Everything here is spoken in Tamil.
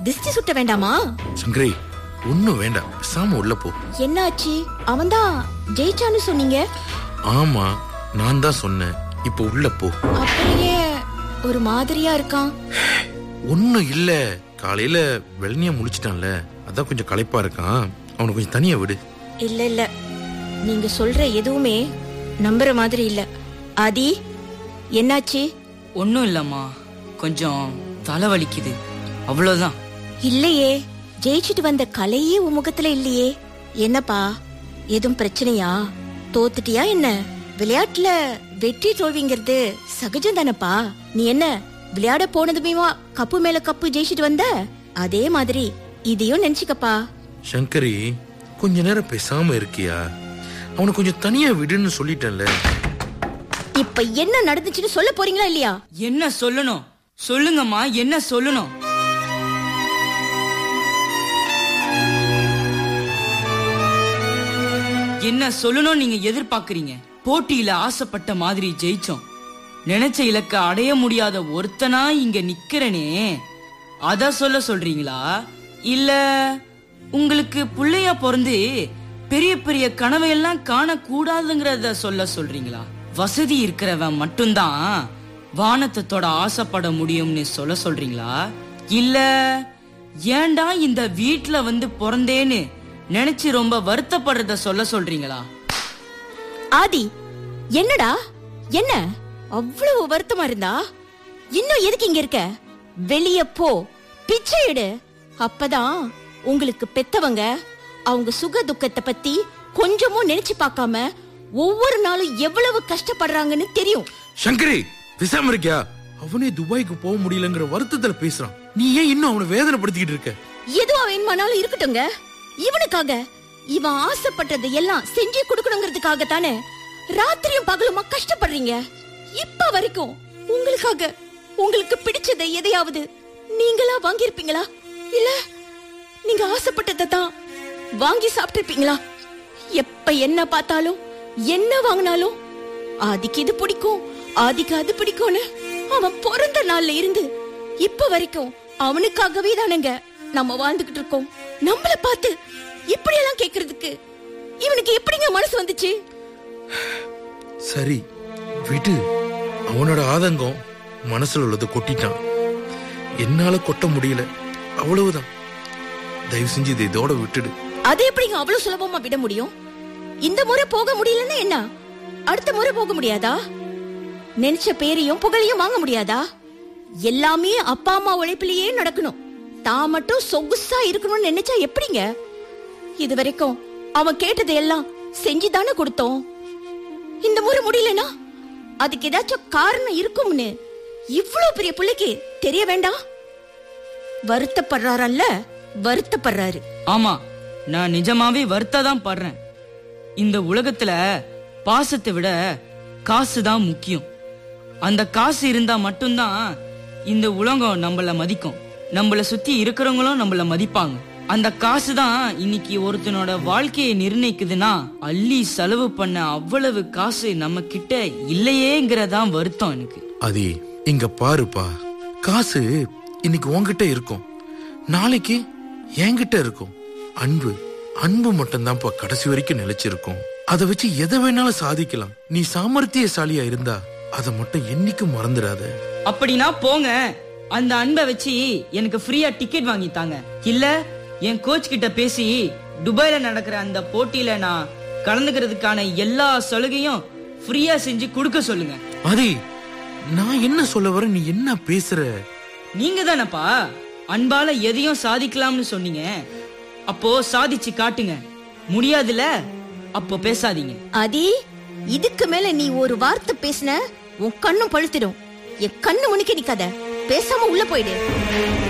திஷ்டி சுட்ட வேண்டாமா சங்கரி ஒண்ணும் வேண்டாம் பேசாம உள்ள போ என்னாச்சு அவன்தான் ஜெயிச்சான்னு சொன்னீங்க ஆமா நான் தான் சொன்னேன் இப்ப உள்ள போ அப்படியே ஒரு மாதிரியா இருக்கான் ஒண்ணும் இல்ல காலையில வெள்ளனியா முழிச்சிட்டான்ல அதான் கொஞ்சம் களைப்பா இருக்கான் அவனை கொஞ்சம் தனியா விடு இல்ல இல்ல நீங்க சொல்ற எதுவுமே நம்புற மாதிரி இல்ல ஆதி என்னாச்சு ஒன்றும் இல்லம்மா கொஞ்சம் தலைவலிக்குது அவ்வளோதான் இல்லையே ஜெயிச்சிட்டு வந்த கலையே உன் முகத்துல இல்லையே என்னப்பா எதுவும் பிரச்சனையா தோத்துட்டியா என்ன விளையாட்டுல வெற்றி தோல்விங்கிறது சகஜம் தானப்பா நீ என்ன விளையாட போனதுமேவா கப்பு மேல கப்பு ஜெயிச்சிட்டு வந்த அதே மாதிரி இதையும் நினைச்சுக்கப்பா சங்கரி கொஞ்ச நேரம் பேசாம இருக்கியா அவனை கொஞ்சம் தனியா விடுன்னு சொல்லிட்டேன்ல இப்ப என்ன நடந்துச்சுன்னு சொல்ல போறீங்களா இல்லையா என்ன சொல்லணும் சொல்லுங்கம்மா என்ன சொல்லணும் என்ன சொல்லணும் நீங்க எதிர்பார்க்கறீங்க போட்டியில ஆசைப்பட்ட மாதிரி ஜெயிச்சோம் நினைச்ச இலக்க அடைய முடியாத ஒருத்தனா இங்க நிக்கிறனே அத சொல்ல சொல்றீங்களா இல்ல உங்களுக்கு புள்ளையா பிறந்து பெரிய பெரிய கனவையெல்லாம் காணக்கூடாதுங்கிறத சொல்ல சொல்றீங்களா வசதி இருக்கிறவன் மட்டும்தான் வானத்தை தொட ஆசைப்பட முடியும்னு சொல்ல சொல்றீங்களா இல்ல ஏன்டா இந்த வீட்ல வந்து பிறந்தேன்னு நினைச்சு ரொம்ப வருத்தப்படுறத சொல்ல சொல்றீங்களா ஆதி என்னடா என்ன அவ்வளவு வருத்தமா இருந்தா இன்னும் எதுக்கு இங்க இருக்க வெளிய போ பிச்சை எடு அப்பதான் உங்களுக்கு பெத்தவங்க அவங்க சுக துக்கத்தை பத்தி கொஞ்சமும் நினைச்சு பார்க்காம ஒவ்வொரு நாளும் எவ்வளவு கஷ்டப்படுறாங்கன்னு தெரியும் சங்கரி பேசாம இருக்கியா அவனே துபாய்க்கு போக முடியலங்கிற வருத்தத்துல பேசுறான் நீ ஏன் இன்னும் அவனை வேதனைப்படுத்திக்கிட்டு இருக்க எதுவா வேணுமானாலும் இருக்கட்டுங்க இவனுக்காக இவன் ஆசைப்பட்டது எல்லாம் செஞ்சு கொடுக்கணுங்கிறதுக்காக தானே ராத்திரியும் பகலுமா கஷ்டப்படுறீங்க இப்ப வரைக்கும் உங்களுக்காக உங்களுக்கு பிடிச்சதை எதையாவது நீங்களா வாங்கியிருப்பீங்களா இல்ல நீங்க ஆசைப்பட்டதை தான் வாங்கி சாப்பிட்டிருப்பீங்களா எப்ப என்ன பார்த்தாலும் என்ன வாங்கினாலும் ஆதிக்கு இது பிடிக்கும் ஆதிக்கு அது பிடிக்கும்னு அவன் பிறந்த நாள்ல இருந்து இப்ப வரைக்கும் அவனுக்காகவே தானங்க நம்ம வாழ்ந்துகிட்டு இருக்கோம் நம்மள பார்த்து இப்படி எல்லாம் கேக்குறதுக்கு இவனுக்கு எப்படிங்க மனசு வந்துச்சு சரி விடு அவனோட ஆதங்கம் மனசுல உள்ளதை கொட்டிட்டான் என்னால கொட்ட முடியல அவ்வளவுதான் தயவு செஞ்சு இதை இதோட விட்டுடு அது எப்படிங்க அவ்வளவு சுலபமா விட முடியும் இந்த முறை போக முடியலன்னா என்ன அடுத்த முறை போக முடியாதா நினைச்ச பேரையும் புகழையும் வாங்க முடியாதா எல்லாமே அப்பா அம்மா உழைப்பிலேயே நடக்கணும் தான் மட்டும் சொகுசா இருக்கணும்னு நினைச்சா எப்படிங்க இது வரைக்கும் அவன் கேட்டதை எல்லாம் செஞ்சுதானே கொடுத்தோம் இந்த முறை முடியலனா அதுக்கு ஏதாச்சும் காரணம் இருக்கும்னு இவ்வளவு பெரிய பிள்ளைக்கு தெரிய வேண்டாம் வருத்தப்படுறாரல்ல வருத்தப்படுறாரு ஆமா நான் நிஜமாவே வருத்ததான் படுறேன் இந்த உலகத்துல பாசத்தை விட காசு தான் முக்கியம் அந்த காசு இருந்தா மட்டும்தான் இந்த உலகம் நம்மள மதிக்கும் நம்மள சுத்தி இருக்கிறவங்களும் நம்மள மதிப்பாங்க அந்த காசு தான் இன்னைக்கு ஒருத்தனோட வாழ்க்கையை நிர்ணயிக்குதுன்னா அள்ளி செலவு பண்ண அவ்வளவு காசு நம்ம கிட்ட இல்லையேங்கிறதான் வருத்தம் எனக்கு அதி இங்க பாருப்பா காசு இன்னைக்கு உன்கிட்ட இருக்கும் நாளைக்கு என்கிட்ட இருக்கும் அன்பு அன்பு மட்டும்தான்ப்பா கடைசி வரைக்கும் நிலைச்சிருக்கும் அதை வச்சு எதை வேணாலும் சாதிக்கலாம் நீ சாமர்த்தியசாலியா இருந்தா அதை மட்டும் என்னைக்கும் மறந்துடாத அப்படின்னா போங்க அந்த அன்பை வச்சு எனக்கு ஃப்ரீயா டிக்கெட் வாங்கி தாங்க இல்ல என் கோச் கிட்ட பேசி துபாயில நடக்கிற அந்த போட்டியில நான் கலந்துக்கிறதுக்கான எல்லா சலுகையும் ஃப்ரீயா செஞ்சு கொடுக்க சொல்லுங்க அதி நான் என்ன சொல்ல வரேன் நீ என்ன பேசுற நீங்க தானப்பா அன்பால எதையும் சாதிக்கலாம்னு சொன்னீங்க அப்போ சாதிச்சு காட்டுங்க முடியாதுல அப்போ பேசாதீங்க அதி இதுக்கு மேல நீ ஒரு வார்த்தை பேசின உன் கண்ணும் பழுத்திடும் என் கண்ணு முன்னுக்கு நிக்காத பேசாம உள்ள போயிடு